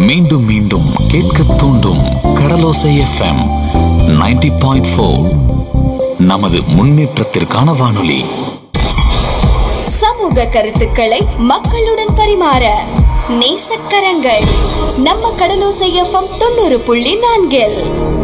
மீண்டும் மீண்டும் கேட்க தூண்டும் கடலோசை எஃப்எம் 90.4 பாயிண்ட் நமது முன்னேற்றத்திற்கான வானொலி சமூக கருத்துக்களை மக்களுடன் பரிமாற நேசக்கரங்கள் நம்ம கடலோசை எஃப்எம் தொண்ணூறு புள்ளி நான்கில்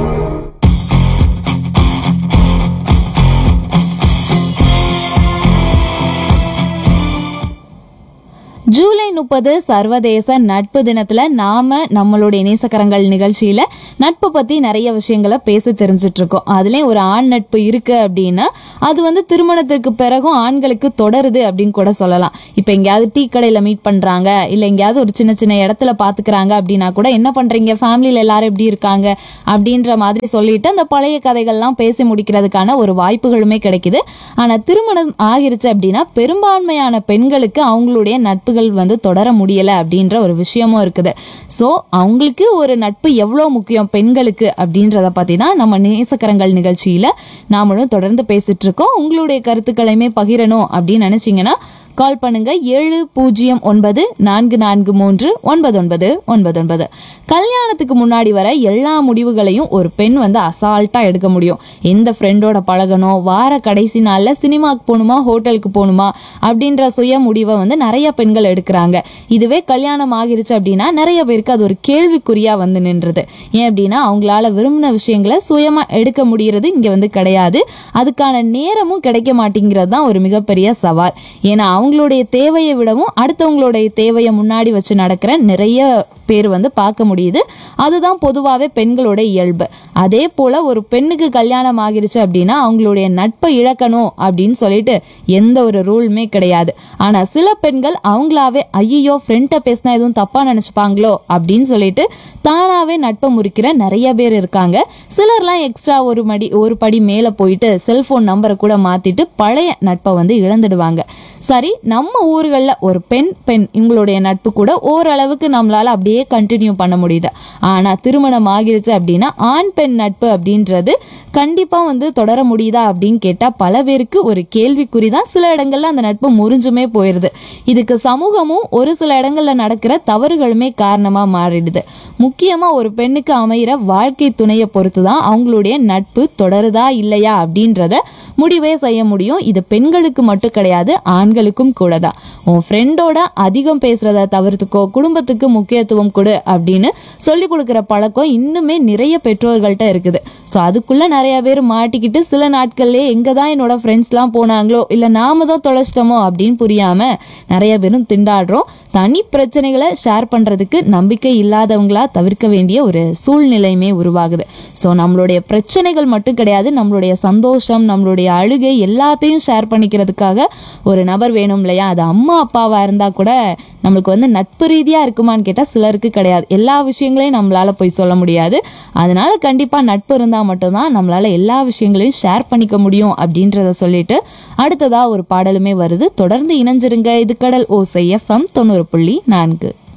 ஜூலை முப்பது சர்வதேச நட்பு தினத்துல நாம நம்மளுடைய நேசக்கரங்கள் நிகழ்ச்சியில நட்பு பத்தி நிறைய விஷயங்களை பேசி தெரிஞ்சிட்டு இருக்கோம் அதுலயும் ஒரு ஆண் நட்பு இருக்கு அப்படின்னா அது வந்து திருமணத்திற்கு பிறகும் ஆண்களுக்கு தொடருது அப்படின்னு கூட சொல்லலாம் இப்ப எங்கேயாவது டீ கடையில மீட் பண்றாங்க இல்ல எங்கேயாவது ஒரு சின்ன சின்ன இடத்துல பாத்துக்கிறாங்க அப்படின்னா கூட என்ன பண்றீங்க ஃபேமிலியில எல்லாரும் எப்படி இருக்காங்க அப்படின்ற மாதிரி சொல்லிட்டு அந்த பழைய கதைகள்லாம் பேசி முடிக்கிறதுக்கான ஒரு வாய்ப்புகளுமே கிடைக்குது ஆனா திருமணம் ஆகிருச்சு அப்படின்னா பெரும்பான்மையான பெண்களுக்கு அவங்களுடைய நட்புகள் வந்து தொடர முடியல அப்படின்ற ஒரு விஷயமும் இருக்குது ஸோ அவங்களுக்கு ஒரு நட்பு எவ்வளோ முக்கியம் பெண்களுக்கு அப்படின்றத பத்தி தான் நம்ம நேசக்கரங்கள் நிகழ்ச்சியில நாமளும் தொடர்ந்து பேசிட்டு இருக்கோம் உங்களுடைய கருத்துக்களையுமே பகிரணும் அப்படின்னு நினைச்சீங்கன்னா கால் பண்ணுங்க ஏழு பூஜ்ஜியம் ஒன்பது நான்கு நான்கு மூன்று ஒன்பது ஒன்பது ஒன்பது ஒன்பது கல்யாணத்துக்கு முன்னாடி வர எல்லா முடிவுகளையும் ஒரு பெண் வந்து அசால்ட்டா எடுக்க முடியும் எந்த ஃப்ரெண்டோட பழகணும் வார கடைசி நாள்ல சினிமாக்கு போகணுமா ஹோட்டலுக்கு போகணுமா அப்படின்ற சுய முடிவை வந்து நிறைய பெண்கள் எடுக்கிறாங்க இதுவே கல்யாணம் ஆகிருச்சு அப்படின்னா நிறைய பேருக்கு அது ஒரு கேள்விக்குறியா வந்து நின்றுது ஏன் அப்படின்னா அவங்களால விரும்பின விஷயங்களை சுயமா எடுக்க முடியறது இங்க வந்து கிடையாது அதுக்கான நேரமும் கிடைக்க மாட்டேங்கிறது தான் ஒரு மிகப்பெரிய சவால் ஏன்னா அவங்களுடைய தேவையை விடவும் அடுத்தவங்களுடைய தேவையை முன்னாடி வச்சு நடக்கிற நிறைய பேர் வந்து பார்க்க முடியுது அதுதான் பொதுவாகவே பெண்களோட இயல்பு அதே போல ஒரு பெண்ணுக்கு கல்யாணம் ஆகிருச்சு அப்படின்னா அவங்களுடைய நட்பை இழக்கணும் அப்படின்னு சொல்லிட்டு எந்த ஒரு ரூலுமே கிடையாது ஆனா சில பெண்கள் அவங்களாவே ஐயோ ஃப்ரெண்ட்டை பேசினா எதுவும் தப்பா நினைச்சுப்பாங்களோ அப்படின்னு சொல்லிட்டு தானாவே நட்பை முறிக்கிற நிறைய பேர் இருக்காங்க சிலர்லாம் எக்ஸ்ட்ரா ஒரு மடி ஒரு படி மேலே போயிட்டு செல்போன் நம்பரை கூட மாத்திட்டு பழைய நட்பை வந்து இழந்துடுவாங்க சரி நம்ம ஊர்களில் ஒரு பெண் பெண் இவங்களுடைய நட்பு கூட ஓரளவுக்கு நம்மளால அப்படியே கண்டினியூ பண்ண முடியுது ஆனா திருமணம் ஆகிருச்சு அப்படின்னா ஆண் பெண் நட்பு அப்படின்றது கண்டிப்பா வந்து தொடர முடியுதா அப்படின்னு கேட்டா பல பேருக்கு ஒரு கேள்விக்குறி தான் சில இடங்கள்ல அந்த நட்பு முறிஞ்சுமே போயிருது இதுக்கு சமூகமும் ஒரு சில இடங்கள்ல நடக்கிற தவறுகளுமே காரணமா மாறிடுது முக்கியமா ஒரு பெண்ணுக்கு அமைகிற வாழ்க்கை துணையை பொறுத்து தான் அவங்களுடைய நட்பு தொடருதா இல்லையா அப்படின்றத முடிவே செய்ய முடியும் இது பெண்களுக்கு மட்டும் கிடையாது ஆண்களுக்கும் கூட தான் உன் ஃப்ரெண்டோட அதிகம் பேசுறத தவிர்த்துக்கோ குடும்பத்துக்கு முக்கியத்துவம் கொடு அப்படின்னு சொல்லி கொடுக்குற பழக்கம் இன்னுமே நிறைய பெற்றோர்கள்ட்ட இருக்குது ஸோ அதுக்குள்ள நிறைய பேர் மாட்டிக்கிட்டு சில நாட்கள்லயே எங்க தான் என்னோட ஃப்ரெண்ட்ஸ்லாம் போனாங்களோ இல்லை நாம தான் தொலைச்சிட்டோமோ அப்படின்னு புரியாம நிறைய பேரும் திண்டாடுறோம் தனி பிரச்சனைகளை ஷேர் பண்றதுக்கு நம்பிக்கை இல்லாதவங்களா தவிர்க்க வேண்டிய ஒரு சூழ்நிலையுமே உருவாகுது ஸோ நம்மளுடைய பிரச்சனைகள் மட்டும் கிடையாது நம்மளுடைய சந்தோஷம் நம்மளுடைய அழுகை எல்லாத்தையும் ஷேர் பண்ணிக்கிறதுக்காக ஒரு நபர் வேணும் இல்லையா அது அம்மா அப்பாவா இருந்தா கூட நம்மளுக்கு வந்து நட்பு ரீதியா இருக்குமான்னு கேட்டா சிலருக்கு கிடையாது எல்லா விஷயங்களையும் நம்மளால போய் சொல்ல முடியாது அதனால கண்டிப்பா நட்பு இருந்தா மட்டும்தான் நம்மளால எல்லா விஷயங்களையும் ஷேர் பண்ணிக்க முடியும் அப்படின்றத சொல்லிட்டு அடுத்ததா ஒரு பாடலுமே வருது தொடர்ந்து இணைஞ்சிருங்க இது கடல் ஓசை எஃப்எம் தொண்ணூறு புள்ளி நான்கு